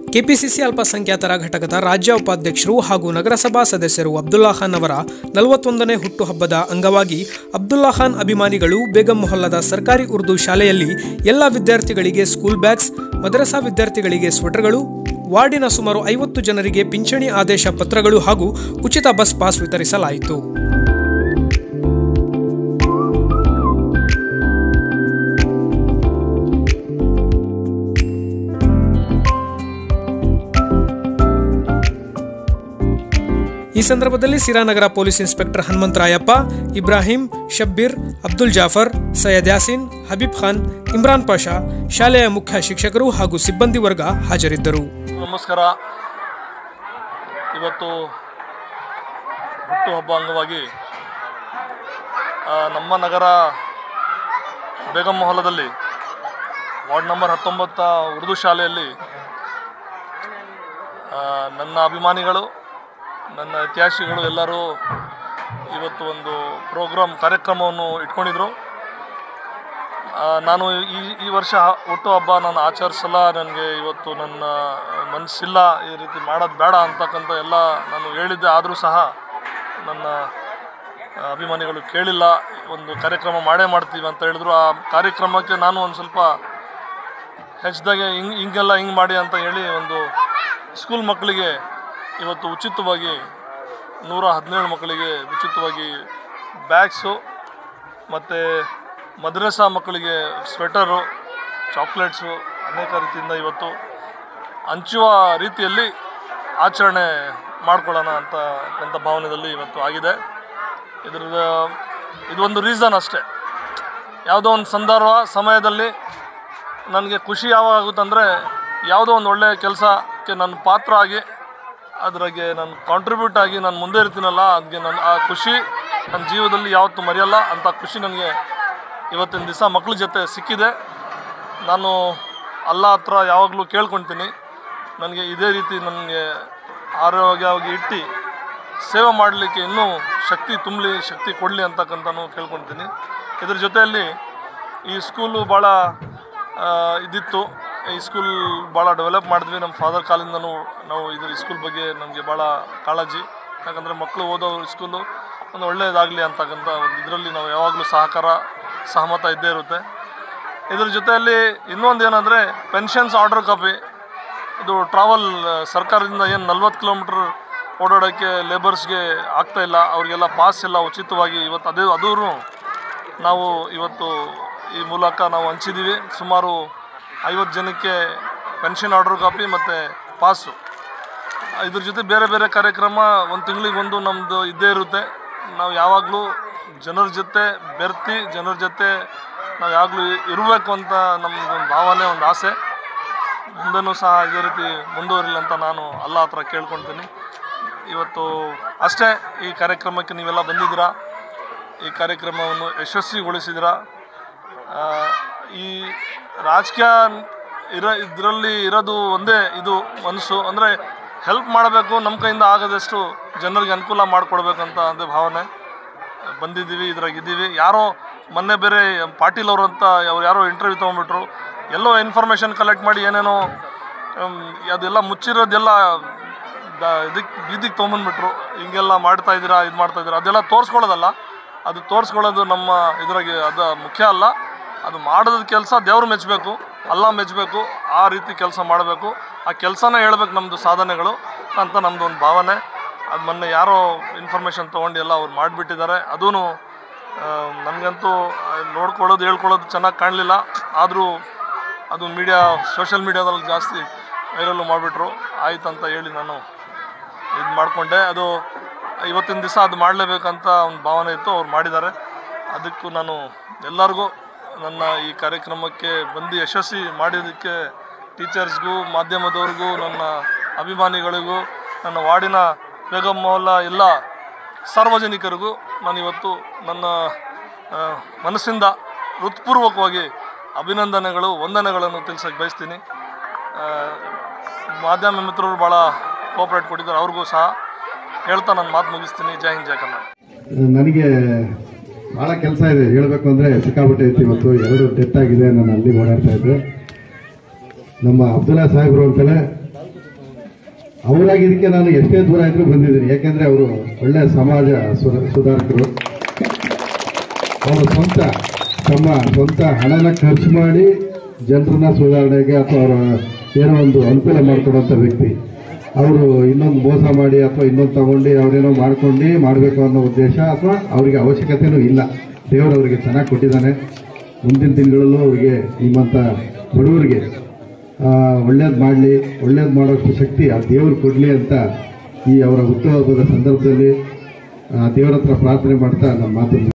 KPCC ಅಲ್ಪಸಂಖ್ಯಾತರ ಘಟಕದ ರಾಜ್ಯ ಉಪಾಧ್ಯಕ್ಷರು ಹಾಗೂ ನಗರಸಭಾ ಸದಸ್ಯರು ಅಬ್ದುಲ್ಲಾ ಖಾನ್ ಅವರ ನಲವತ್ತೊಂದನೇ ಹುಟ್ಟುಹಬ್ಬದ ಅಂಗವಾಗಿ ಅಬ್ದುಲ್ಲಾ ಖಾನ್ ಅಭಿಮಾನಿಗಳು ಬೇಗಂ ಮೊಹಲ್ಲದ ಸರ್ಕಾರಿ ಉರ್ದು ಶಾಲೆಯಲ್ಲಿ ಎಲ್ಲ ವಿದ್ಯಾರ್ಥಿಗಳಿಗೆ ಸ್ಕೂಲ್ ಬ್ಯಾಗ್ಸ್ ಮದರಸಾ ವಿದ್ಯಾರ್ಥಿಗಳಿಗೆ ಸ್ವೆಟರ್ಗಳು ವಾರ್ಡಿನ ಸುಮಾರು ಐವತ್ತು ಜನರಿಗೆ ಪಿಂಚಣಿ ಆದೇಶ ಪತ್ರಗಳು ಹಾಗೂ ಉಚಿತ ಬಸ್ ಪಾಸ್ ವಿತರಿಸಲಾಯಿತು ಈ ಸಂದರ್ಭದಲ್ಲಿ ಸಿರಾನಗರ ಪೊಲೀಸ್ ಇನ್ಸ್ಪೆಕ್ಟರ್ ಹನುಮಂತರಾಯಪ್ಪ ಇಬ್ರಾಹಿಂ ಶಬ್ಬೀರ್ ಅಬ್ದುಲ್ ಜಾಫರ್ ಸೈಯದ್ ಯಾಸಿನ್ ಹಬೀಬ್ ಖಾನ್ ಇಮ್ರಾನ್ ಪಾಷಾ ಶಾಲೆಯ ಮುಖ್ಯ ಶಿಕ್ಷಕರು ಹಾಗೂ ಸಿಬ್ಬಂದಿ ವರ್ಗ ಹಾಜರಿದ್ದರು ನಮಸ್ಕಾರ ಇವತ್ತು ಹುಟ್ಟುಹಬ್ಬ ಅಂಗವಾಗಿ ಆ, ನಮ್ಮ ನಗರ ಬೇಗಂ ಮೊಹಲ್ಲದಲ್ಲಿ ವಾರ್ಡ್ ನಂಬರ್ ಹತ್ತೊಂಬತ್ತ ಉರ್ದು ಶಾಲೆಯಲ್ಲಿ ಆ, ನನ್ನ ಅಭಿಮಾನಿಗಳು ನನ್ನ ಇತಿಹಾಸಿಗಳು ಎಲ್ಲರೂ ಇವತ್ತು ಒಂದು ಪ್ರೋಗ್ರಾಮ್ ಕಾರ್ಯಕ್ರಮವನ್ನು ಇಟ್ಕೊಂಡಿದ್ರು ಆ, ನಾನು ಈ ಈ ವರ್ಷ ಹುಟ್ಟುಹಬ್ಬ ನಾನು ಆಚರಿಸಲ್ಲ ನನಗೆ ಇವತ್ತು ನನ್ನ ಮನಸ್ಸಿಲ್ಲ ಈ ರೀತಿ ಮಾಡೋದು ಬೇಡ ಅಂತಕ್ಕಂಥ ಎಲ್ಲ ನಾನು ಹೇಳಿದ್ದೆ ಆದರೂ ಸಹ ನನ್ನ ಆ, ಅಭಿಮಾನಿಗಳು ಕೇಳಿಲ್ಲ ಒಂದು ಕಾರ್ಯಕ್ರಮ ಮಾಡೇ ಮಾಡ್ತೀವಿ ಅಂತ ಹೇಳಿದ್ರು ಆ ಕಾರ್ಯಕ್ರಮಕ್ಕೆ ನಾನು ಒಂದು ಸ್ವಲ್ಪ ಹೆಚ್ಚದಾಗೆ ಹಿಂಗೆ ಹಿಂಗೆಲ್ಲ ಹಿಂಗೆ ಮಾಡಿ ಅಂತ ಹೇಳಿ ಒಂದು ಸ್ಕೂಲ್ ಮಕ್ಕಳಿಗೆ ಇವತ್ತು ಉಚಿತವಾಗಿ ನೂರ ಹದಿನೇಳು ಮಕ್ಕಳಿಗೆ ಉಚಿತವಾಗಿ ಬ್ಯಾಗ್ಸು ಮತ್ತು ಮದ್ರಸಾ ಮಕ್ಕಳಿಗೆ ಸ್ವೆಟರು ಚಾಕ್ಲೇಟ್ಸು ಅನೇಕ ರೀತಿಯಿಂದ ಇವತ್ತು ಹಂಚುವ ರೀತಿಯಲ್ಲಿ ಆಚರಣೆ ಮಾಡ್ಕೊಳ್ಳೋಣ ಅಂತ ಅಂತ ಭಾವನೆಯಲ್ಲಿ ಇವತ್ತು ಆಗಿದೆ ಇದ್ರದ್ದು ಇದೊಂದು ರೀಸನ್ ಅಷ್ಟೇ ಯಾವುದೋ ಒಂದು ಸಂದರ್ಭ ಸಮಯದಲ್ಲಿ ನನಗೆ ಖುಷಿ ಯಾವಾಗ ಆಗುತ್ತಂದರೆ ಯಾವುದೋ ಒಂದು ಒಳ್ಳೆಯ ಕೆಲಸಕ್ಕೆ ನನ್ನ ಪಾತ್ರ ಆಗಿ ಅದ್ರಾಗೆ ನಾನು ಕಾಂಟ್ರಿಬ್ಯೂಟ್ ಆಗಿ ನಾನು ಮುಂದೆ ಇರ್ತೀನಲ್ಲ ಅದಕ್ಕೆ ನನ್ನ ಆ ಖುಷಿ ನನ್ನ ಜೀವನದಲ್ಲಿ ಯಾವತ್ತೂ ಮರೆಯಲ್ಲ ಅಂತ ಖುಷಿ ನನಗೆ ಇವತ್ತಿನ ದಿವಸ ಮಕ್ಳ ಜೊತೆ ಸಿಕ್ಕಿದೆ ನಾನು ಅಲ್ಲ ಹತ್ರ ಯಾವಾಗಲೂ ಕೇಳ್ಕೊಳ್ತೀನಿ ನನಗೆ ಇದೇ ರೀತಿ ನನಗೆ ಆರೋಗ್ಯವಾಗಿ ಇಟ್ಟು ಸೇವೆ ಮಾಡಲಿಕ್ಕೆ ಇನ್ನೂ ಶಕ್ತಿ ತುಂಬಲಿ ಶಕ್ತಿ ಕೊಡಲಿ ಅಂತಕ್ಕಂಥನು ಕೇಳ್ಕೊಳ್ತೀನಿ ಇದ್ರ ಜೊತೆಯಲ್ಲಿ ಈ ಸ್ಕೂಲು ಭಾಳ ಆ, ಇದಿತ್ತು ಈ ಸ್ಕೂಲ್ ಭಾಳ ಡೆವಲಪ್ ಮಾಡಿದ್ವಿ ನಮ್ಮ ಫಾದರ್ ಕಾಲಿಂದನೂ ನಾವು ಇದ್ರ ಸ್ಕೂಲ್ ಬಗ್ಗೆ ನಮಗೆ ಭಾಳ ಕಾಳಜಿ ಯಾಕಂದರೆ ಮಕ್ಕಳು ಓದೋ ಸ್ಕೂಲು ಒಂದು ಒಳ್ಳೆಯದಾಗಲಿ ಅಂತಕ್ಕಂಥ ಒಂದು ಇದರಲ್ಲಿ ನಾವು ಯಾವಾಗಲೂ ಸಹಕಾರ ಸಹಮತ ಇದ್ದೇ ಇರುತ್ತೆ ಇದ್ರ ಜೊತೆಯಲ್ಲಿ ಇನ್ನೊಂದು ಏನಂದರೆ ಪೆನ್ಷನ್ಸ್ ಆರ್ಡರ್ ಕಾಪಿ ಇದು ಟ್ರಾವೆಲ್ ಸರ್ಕಾರದಿಂದ ಏನು ನಲ್ವತ್ತು ಕಿಲೋಮೀಟ್ರ್ ಓಡಾಡೋಕ್ಕೆ ಲೇಬರ್ಸ್ಗೆ ಆಗ್ತಾ ಇಲ್ಲ ಅವರಿಗೆಲ್ಲ ಪಾಸ್ ಎಲ್ಲ ಉಚಿತವಾಗಿ ಇವತ್ತು ಅದೇ ಅದೂ ನಾವು ಇವತ್ತು ಈ ಮೂಲಕ ನಾವು ಹಂಚಿದ್ದೀವಿ ಸುಮಾರು ಐವತ್ತು ಜನಕ್ಕೆ ಪೆನ್ಷನ್ ಆರ್ಡರ್ ಕಾಪಿ ಮತ್ತು ಪಾಸು ಇದ್ರ ಜೊತೆ ಬೇರೆ ಬೇರೆ ಕಾರ್ಯಕ್ರಮ ಒಂದು ತಿಂಗಳಿಗೆ ಒಂದು ನಮ್ಮದು ಇದ್ದೇ ಇರುತ್ತೆ ನಾವು ಯಾವಾಗಲೂ ಜನರ ಜೊತೆ ಬೆರ್ತಿ ಜನರ ಜೊತೆ ನಾವು ಯಾವಾಗಲೂ ಇರಬೇಕು ಅಂತ ನಮಗೊಂದು ಭಾವನೆ ಒಂದು ಆಸೆ ಮುಂದೆನೂ ಸಹ ಇದೇ ರೀತಿ ಮುಂದುವರಿಲಿ ಅಂತ ನಾನು ಅಲ್ಲ ಹತ್ರ ಕೇಳ್ಕೊಳ್ತೀನಿ ಇವತ್ತು ಅಷ್ಟೇ ಈ ಕಾರ್ಯಕ್ರಮಕ್ಕೆ ನೀವೆಲ್ಲ ಬಂದಿದ್ದೀರಾ ಈ ಕಾರ್ಯಕ್ರಮವನ್ನು ಯಶಸ್ವಿಗೊಳಿಸಿದ್ದೀರಾ ಆ, ಈ ರಾಜಕೀಯ ಇರ ಇದರಲ್ಲಿ ಇರೋದು ಒಂದೇ ಇದು ಮನಸ್ಸು ಅಂದರೆ ಹೆಲ್ಪ್ ಮಾಡಬೇಕು ನಮ್ಮ ಕೈಯಿಂದ ಆಗದಷ್ಟು ಜನರಿಗೆ ಅನುಕೂಲ ಮಾಡಿಕೊಡ್ಬೇಕಂತ ಅದೇ ಭಾವನೆ ಬಂದಿದ್ದೀವಿ ಇದ್ರಾಗ ಇದ್ದೀವಿ ಯಾರೋ ಮೊನ್ನೆ ಬೇರೆ ಪಾಟೀಲ್ ಅವರು ಅಂತ ಅವ್ರು ಯಾರೋ ಇಂಟರ್ವ್ಯೂ ತೊಗೊಂಡ್ಬಿಟ್ರು ಎಲ್ಲೋ ಇನ್ಫಾರ್ಮೇಷನ್ ಕಲೆಕ್ಟ್ ಮಾಡಿ ಏನೇನೋ ಹ್ಮ್, ಅದೆಲ್ಲ ಮುಚ್ಚಿರೋದೆಲ್ಲ ದ ಇದಕ್ಕೆ ಬೀದಿಗೆ ತೊಗೊಂಬಂದ್ಬಿಟ್ರು ಹಿಂಗೆಲ್ಲ ಮಾಡ್ತಾ ಇದ್ದೀರಾ ಇದು ಮಾಡ್ತಾ ಇದ್ದೀರಾ ಅದೆಲ್ಲ ತೋರಿಸ್ಕೊಳ್ಳೋದಲ್ಲ ಅದು ತೋರಿಸ್ಕೊಳ್ಳೋದು ನಮ್ಮ ಇದ್ರಾಗೆ ಅದು ಮುಖ್ಯ ಅಲ್ಲ ಅದು ಮಾಡೋದ್ ಕೆಲಸ ದೇವ್ರು ಮೆಚ್ಚಬೇಕು ಅಲ್ಲ ಮೆಚ್ಚಬೇಕು ಆ ರೀತಿ ಕೆಲಸ ಮಾಡಬೇಕು ಆ ಕೆಲಸನ ಹೇಳ್ಬೇಕು ನಮ್ಮದು ಸಾಧನೆಗಳು ಅಂತ ನಮ್ಮದು ಒಂದು ಭಾವನೆ ಅದು ಮೊನ್ನೆ ಯಾರೋ ಇನ್ಫಾರ್ಮೇಷನ್ ತೊಗೊಂಡು ಎಲ್ಲ ಅವ್ರು ಮಾಡಿಬಿಟ್ಟಿದ್ದಾರೆ ಅದೂ ನನಗಂತೂ ನೋಡ್ಕೊಳ್ಳೋದು ಹೇಳ್ಕೊಳ್ಳೋದು ಚೆನ್ನಾಗಿ ಕಾಣಲಿಲ್ಲ ಆದರೂ ಅದು ಮೀಡಿಯಾ ಸೋಷಿಯಲ್ ಮೀಡ್ಯಾದಲ್ಲಿ ಜಾಸ್ತಿ ವೈರಲ್ಲು ಮಾಡಿಬಿಟ್ರು ಆಯ್ತು ಅಂತ ಹೇಳಿ ನಾನು ಇದು ಮಾಡಿಕೊಂಡೆ ಅದು ಇವತ್ತಿನ ದಿವಸ ಅದು ಮಾಡಲೇಬೇಕಂತ ಒಂದು ಭಾವನೆ ಇತ್ತು ಅವ್ರು ಮಾಡಿದ್ದಾರೆ ಅದಕ್ಕೂ ನಾನು ಎಲ್ಲರಿಗೂ ನನ್ನ ಈ ಕಾರ್ಯಕ್ರಮಕ್ಕೆ ಬಂದು ಯಶಸ್ವಿ ಮಾಡಿದ್ದಕ್ಕೆ ಟೀಚರ್ಸ್ಗೂ ಮಾಧ್ಯಮದವ್ರಿಗೂ ನನ್ನ ಅಭಿಮಾನಿಗಳಿಗೂ ನನ್ನ ವಾರ್ಡಿನ ಬೇಗಂ ಮೊಹಲ್ಲಾ ಎಲ್ಲ ಸಾರ್ವಜನಿಕರಿಗೂ ನಾನು ಇವತ್ತು ನನ್ನ ಆ, ಮನಸ್ಸಿಂದ ಹೃತ್ಪೂರ್ವಕವಾಗಿ ಅಭಿನಂದನೆಗಳು ವಂದನೆಗಳನ್ನು ತಿಳಿಸೋಕೆ ಬಯಸ್ತೀನಿ ಆ, ಮಾಧ್ಯಮ ಮಿತ್ರರು ಭಾಳ ಕೋಆಪ್ರೇಟ್ ಕೊಟ್ಟಿದ್ದಾರೆ ಅವ್ರಿಗೂ ಸಹ ಹೇಳ್ತಾ ನನ್ನ ಮಾತು ಮುಗಿಸ್ತೀನಿ ಜೈ ಹಿಂದ್ ಜೈ ಕರ್ನಾಟಕ ನನಗೆ ಬಹಳ ಕೆಲಸ ಇದೆ ಹೇಳಬೇಕು ಅಂದ್ರೆ ಸಿಕ್ಕಾಪಟ್ಟೆ ಇತ್ತು ಇವತ್ತು ಎರಡು ಡೆತ್ ಆಗಿದೆ ನಾನು ಅಲ್ಲಿ ಓಡಾಡ್ತಾ ಇದ್ದೆ ನಮ್ಮ ಅಬ್ದುಲ್ಲಾ ಸಾಹೇಬ್ರು ಅಂತಲೇ ಅವರಾಗಿ ಇದಕ್ಕೆ ನಾನು ಎಷ್ಟೇ ದೂರ ಇದ್ರೂ ಬಂದಿದ್ದೀನಿ ಯಾಕೆಂದ್ರೆ ಅವರು ಒಳ್ಳೆಯ ಸಮಾಜ ಸುಧ- ಸುಧಾರಕರು ಅವರು ಸ್ವಂತ ತಮ್ಮ ಸ್ವಂತ ಹಣನ ಖರ್ಚು ಮಾಡಿ ಜನರನ್ನ ಸುಧಾರಣೆಗೆ ಅಥವಾ ಅವರ ಏನೋ ಒಂದು ಅನುಕೂಲ ಮಾಡಿಕೊಡುವಂಥ ವ್ಯಕ್ತಿ ಅವರು ಇನ್ನೊಂದು ಮೋಸ ಮಾಡಿ ಅಥವಾ ಇನ್ನೊಂದು ತಗೊಂಡು ಅವರೇನೋ ಮಾಡ್ಕೊಂಡು ಮಾಡಬೇಕು ಅನ್ನೋ ಉದ್ದೇಶ ಅಥವಾ ಅವರಿಗೆ ಅವಶ್ಯಕತೆನೂ ಇಲ್ಲ ದೇವರು ಅವರಿಗೆ ಚೆನ್ನಾಗಿ ಕೊಟ್ಟಿದ್ದಾನೆ ಮುಂದಿನ ದಿನಗಳಲ್ಲೂ ಅವರಿಗೆ ನಿಮ್ಮಂಥ ಬಡವರಿಗೆ ಒಳ್ಳೇದು ಮಾಡಲಿ ಒಳ್ಳೇದು ಮಾಡೋಷ್ಟು ಶಕ್ತಿ ಆ ದೇವರು ಕೊಡಲಿ ಅಂತ ಈ ಅವರ ಹುಟ್ಟುಹಬ್ಬದ ಸಂದರ್ಭದಲ್ಲಿ ಆ ದೇವರ ಹತ್ರ ಪ್ರಾರ್ಥನೆ ಮಾಡ್ತಾ ನಮ್ಮ ಮಾತು